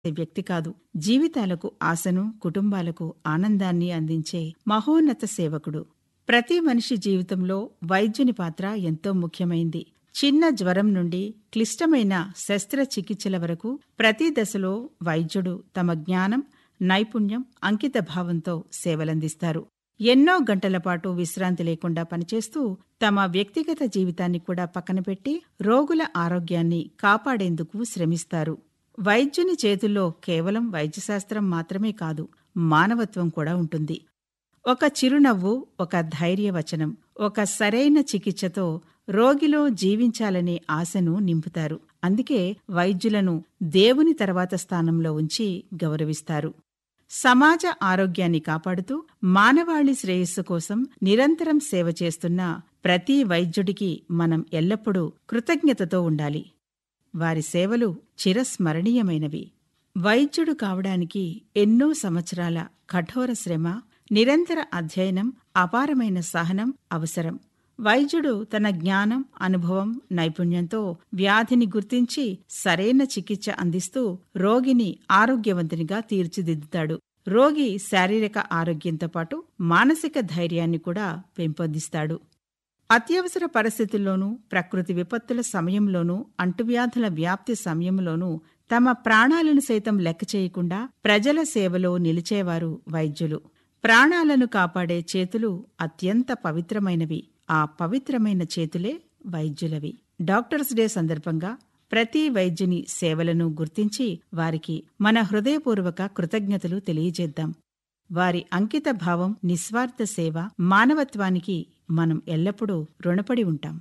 వ్యక్తి కాదు జీవితాలకు ఆశను కుటుంబాలకు ఆనందాన్ని అందించే మహోన్నత సేవకుడు ప్రతి మనిషి జీవితంలో వైద్యుని పాత్ర ఎంతో ముఖ్యమైంది చిన్న జ్వరం నుండి క్లిష్టమైన శస్త్రచికిత్సల వరకు ప్రతి దశలో వైద్యుడు తమ జ్ఞానం నైపుణ్యం అంకిత భావంతో సేవలందిస్తారు ఎన్నో గంటల పాటు విశ్రాంతి లేకుండా పనిచేస్తూ తమ వ్యక్తిగత జీవితాన్ని కూడా పక్కనపెట్టి రోగుల ఆరోగ్యాన్ని కాపాడేందుకు శ్రమిస్తారు వైద్యుని చేతుల్లో కేవలం వైద్యశాస్త్రం మాత్రమే కాదు మానవత్వం కూడా ఉంటుంది ఒక చిరునవ్వు ఒక ధైర్యవచనం ఒక సరైన చికిత్సతో రోగిలో జీవించాలనే ఆశను నింపుతారు అందుకే వైద్యులను దేవుని తర్వాత స్థానంలో ఉంచి గౌరవిస్తారు సమాజ ఆరోగ్యాన్ని కాపాడుతూ మానవాళి శ్రేయస్సు కోసం నిరంతరం సేవ చేస్తున్న ప్రతి వైద్యుడికి మనం ఎల్లప్పుడూ కృతజ్ఞతతో ఉండాలి వారి సేవలు చిరస్మరణీయమైనవి వైద్యుడు కావడానికి ఎన్నో సంవత్సరాల కఠోర శ్రమ నిరంతర అధ్యయనం అపారమైన సహనం అవసరం వైద్యుడు తన జ్ఞానం అనుభవం నైపుణ్యంతో వ్యాధిని గుర్తించి సరైన చికిత్స అందిస్తూ రోగిని ఆరోగ్యవంతునిగా తీర్చిదిద్దుతాడు రోగి శారీరక ఆరోగ్యంతో పాటు మానసిక ధైర్యాన్ని కూడా పెంపొందిస్తాడు అత్యవసర పరిస్థితుల్లోనూ ప్రకృతి విపత్తుల సమయంలోనూ అంటువ్యాధుల వ్యాప్తి సమయంలోనూ తమ ప్రాణాలను సైతం లెక్క చేయకుండా ప్రజల సేవలో నిలిచేవారు వైద్యులు ప్రాణాలను కాపాడే చేతులు అత్యంత పవిత్రమైనవి ఆ పవిత్రమైన చేతులే వైద్యులవి డాక్టర్స్ డే సందర్భంగా ప్రతి వైద్యుని సేవలను గుర్తించి వారికి మన హృదయపూర్వక కృతజ్ఞతలు తెలియజేద్దాం వారి అంకిత భావం నిస్వార్థ సేవ మానవత్వానికి మనం ఎల్లప్పుడూ రుణపడి ఉంటాం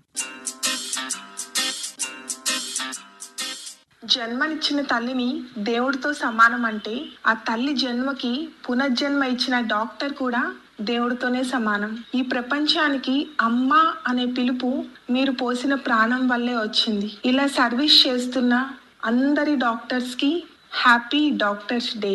జన్మనిచ్చిన తల్లిని దేవుడితో సమానం అంటే ఆ తల్లి జన్మకి పునర్జన్మ ఇచ్చిన డాక్టర్ కూడా దేవుడితోనే సమానం ఈ ప్రపంచానికి అమ్మ అనే పిలుపు మీరు పోసిన ప్రాణం వల్లే వచ్చింది ఇలా సర్వీస్ చేస్తున్న అందరి డాక్టర్స్ కి happy doctors day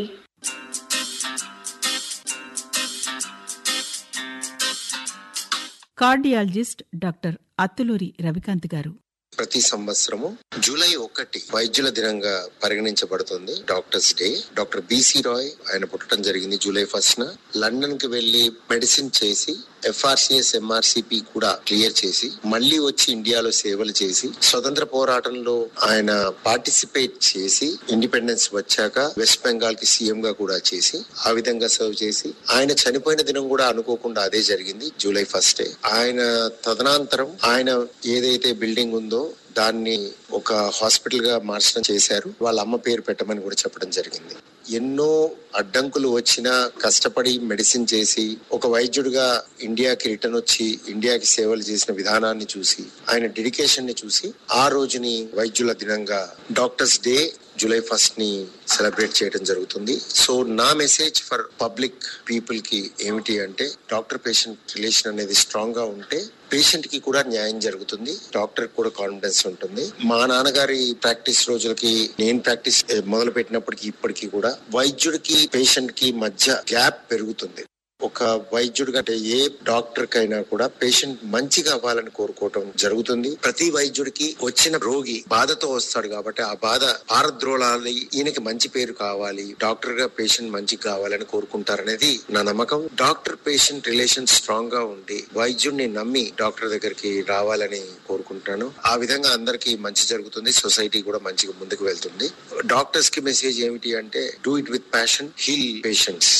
cardiologist doctor Atluri Ravikanth garu ప్రతి సంవత్సరము జూలై ఒకటి వైద్యుల దినంగా పరిగణించబడుతుంది doctors day doctor BC Roy ఆయన పుట్టడం జరిగింది జూలై ఫస్ట్ న లండన్ కి వెళ్లి మెడిసిన్ చేసి ఎఫ్ఆర్సిఎస్ ఎంఆర్సిపి కూడా క్లియర్ చేసి మళ్ళీ వచ్చి ఇండియాలో సేవలు చేసి స్వతంత్ర పోరాటంలో ఆయన పార్టిసిపేట్ చేసి ఇండిపెండెన్స్ వచ్చాక వెస్ట్ బెంగాల్ కి సీఎం గా కూడా చేసి ఆ విధంగా సర్వ్ చేసి ఆయన చనిపోయిన దినం కూడా అనుకోకుండా అదే జరిగింది జూలై ఫస్ట్ డే ఆయన తదనంతరం ఆయన ఏదైతే బిల్డింగ్ ఉందో దాన్ని ఒక హాస్పిటల్ గా మార్చడం చేశారు వాళ్ళ అమ్మ పేరు పెట్టమని కూడా చెప్పడం జరిగింది ఎన్నో అడ్డంకులు వచ్చినా కష్టపడి మెడిసిన్ చేసి ఒక వైద్యుడిగా ఇండియాకి రిటర్న్ వచ్చి ఇండియాకి సేవలు చేసిన విధానాన్ని చూసి ఆయన డెడికేషన్ ని చూసి ఆ రోజుని వైద్యుల దినంగా డాక్టర్స్ డే జూలై ఫస్ట్ ని సెలబ్రేట్ చేయడం జరుగుతుంది సో నా మెసేజ్ ఫర్ పబ్లిక్ పీపుల్ కి ఏమిటి అంటే డాక్టర్ పేషెంట్ రిలేషన్ అనేది స్ట్రాంగ్ గా ఉంటే పేషెంట్ కి కూడా న్యాయం జరుగుతుంది డాక్టర్ కూడా కాన్ఫిడెన్స్ ఉంటుంది మా నాన్నగారి ప్రాక్టీస్ రోజులకి నేను ప్రాక్టీస్ మొదలు పెట్టినప్పటికీ ఇప్పటికీ కూడా వైద్యుడికి పేషెంట్ కి మధ్య గ్యాప్ పెరుగుతుంది ఒక వైద్యుడు అంటే ఏ డాక్టర్ కైనా కూడా పేషెంట్ మంచిగా అవ్వాలని కోరుకోవటం జరుగుతుంది ప్రతి వైద్యుడికి వచ్చిన రోగి బాధతో వస్తాడు కాబట్టి ఆ బాధ పారద్రోళాలి ఈయనకి మంచి పేరు కావాలి డాక్టర్ గా పేషెంట్ మంచి కావాలని కోరుకుంటారనేది నా నమ్మకం డాక్టర్ పేషెంట్ రిలేషన్ స్ట్రాంగ్ గా ఉండి వైద్యుడిని నమ్మి డాక్టర్ దగ్గరికి రావాలని కోరుకుంటాను ఆ విధంగా అందరికి మంచి జరుగుతుంది సొసైటీ కూడా మంచిగా ముందుకు వెళ్తుంది డాక్టర్స్ కి మెసేజ్ ఏమిటి అంటే do it with passion heal patients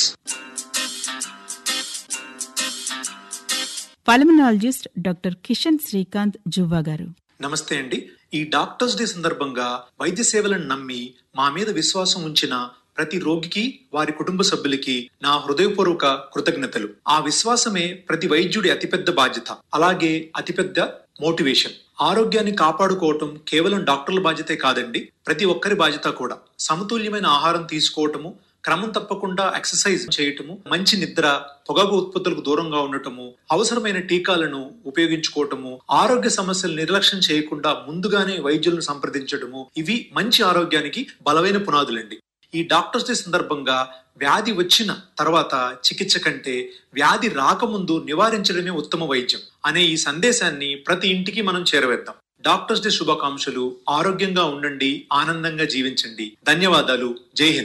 pulmonologist doctor Kishan Srikanth Juvva garu నమస్తే అండి ఈ డాక్టర్స్ డే సందర్భంగా వైద్య సేవలను నమ్మి మా మీద విశ్వాసం ఉంచిన ప్రతి రోగికి వారి కుటుంబ సభ్యులకి నా హృదయపూర్వక కృతజ్ఞతలు ఆ విశ్వాసమే ప్రతి వైద్యుడి అతిపెద్ద బాధ్యత అలాగే అతిపెద్ద మోటివేషన్ ఆరోగ్యాన్ని కాపాడుకోవటం కేవలం డాక్టర్ల బాధ్యతే కాదండి ప్రతి ఒక్కరి బాధ్యత కూడా సమతుల్యమైన ఆహారం తీసుకోవటము క్రమం తప్పకుండా ఎక్సర్సైజ్ చేయటము మంచి నిద్ర పొగాకు ఉత్పత్తులకు దూరంగా ఉండటము అవసరమైన టీకాలను ఉపయోగించుకోవటము ఆరోగ్య సమస్యలు నిర్లక్ష్యం చేయకుండా ముందుగానే వైద్యులను సంప్రదించడము ఇవి మంచి ఆరోగ్యానికి బలమైన పునాదులండి ఈ డాక్టర్స్ డే సందర్భంగా వ్యాధి వచ్చిన తర్వాత చికిత్స కంటే వ్యాధి రాకముందు నివారించడమే ఉత్తమ వైద్యం అనే ఈ సందేశాన్ని ప్రతి ఇంటికి మనం చేరవేద్దాం డాక్టర్స్ డే శుభాకాంక్షలు ఆరోగ్యంగా ఉండండి ఆనందంగా జీవించండి ధన్యవాదాలు జై హింద్